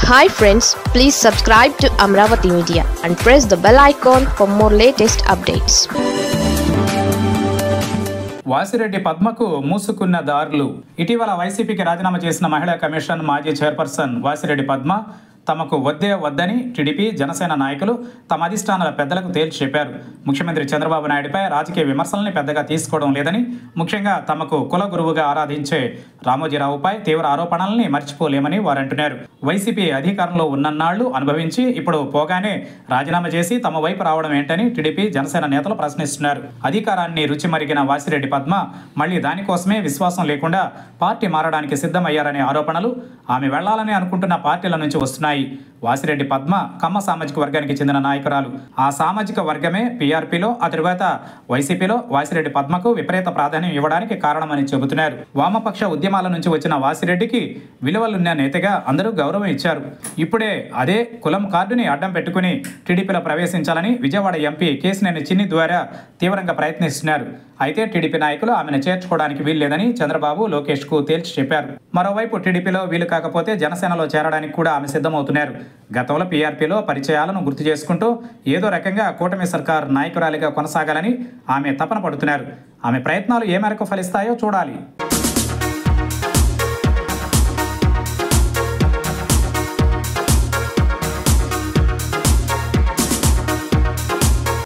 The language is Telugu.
hi friends please subscribe to Amaravati media and press the bell icon for more latest updates Vasireddy పద్మకు మూసుకున్న దారులు ఇటీవల వైసీపీకి రాజీనామా చేసిన మహిళా కమిషన్ మాజీ చైర్పర్సన్ వాసిరెడ్డి పద్మ తమకు వద్దే వద్దని టీడీపీ జనసేన నాయకులు తమ అధిష్టానాల పెద్దలకు తేల్చి చెప్పారు ముఖ్యమంత్రి చంద్రబాబు నాయుడుపై రాజకీయ విమర్శల్ని పెద్దగా తీసుకోవడం లేదని ముఖ్యంగా తమకు కుల గురువుగా ఆరాధించే రామోజీరావుపై తీవ్ర ఆరోపణల్ని మర్చిపోలేమని వారు అంటున్నారు వైసీపీ అధికారంలో ఉన్నన్నాళ్లు అనుభవించి ఇప్పుడు పోగానే రాజీనామా చేసి తమ వైపు రావడం ఏంటని టీడీపీ జనసేన నేతలు ప్రశ్నిస్తున్నారు అధికారాన్ని రుచి మరిగిన వాసిరెడ్డి పద్మ మళ్ళీ దానికోసమే విశ్వాసం లేకుండా పార్టీ మారడానికి సిద్ధమయ్యారనే ఆరోపణలు ఆమె వెళ్లాలని అనుకుంటున్న పార్టీల నుంచి వస్తున్నాయి వాసిరెడ్డి పద్మ కమ్మ సామాజిక వర్గానికి చెందిన నాయకురాలు ఆ సామాజిక వర్గమే పీఆర్పీలో ఆ తరువాత వైసీపీలో వాసిరెడ్డి పద్మకు విపరీత ప్రాధాన్యం ఇవ్వడానికి కారణమని చెబుతున్నారు వామపక్ష ఉద్యమాల నుంచి వచ్చిన వాసిరెడ్డికి విలువలున్న నేతగా అందరూ గౌరవం ఇచ్చారు ఇప్పుడే అదే కులం కార్డుని అడ్డం పెట్టుకుని టీడీపీలో ప్రవేశించాలని విజయవాడ ఎంపీ కేసినేని చిన్ని ద్వారా తీవ్రంగా ప్రయత్నిస్తున్నారు అయితే టీడీపీ నాయకులు ఆమెను చేర్చుకోవడానికి వీల్లేదని చంద్రబాబు లోకేష్ కు తేల్చి చెప్పారు మరోవైపు టీడీపీలో వీలు కాకపోతే జనసేనలో చేరడానికి కూడా ఆమె సిద్ధమవుతున్నారు గతంలో పీఆర్పీలో పరిచయాలను గుర్తు చేసుకుంటూ ఏదో రకంగా కూటమి సర్కార్ నాయకురాలిగా కొనసాగాలని ఆమె తపన పడుతున్నారు ఆమె ప్రయత్నాలు ఏ మేరకు ఫలిస్తాయో చూడాలి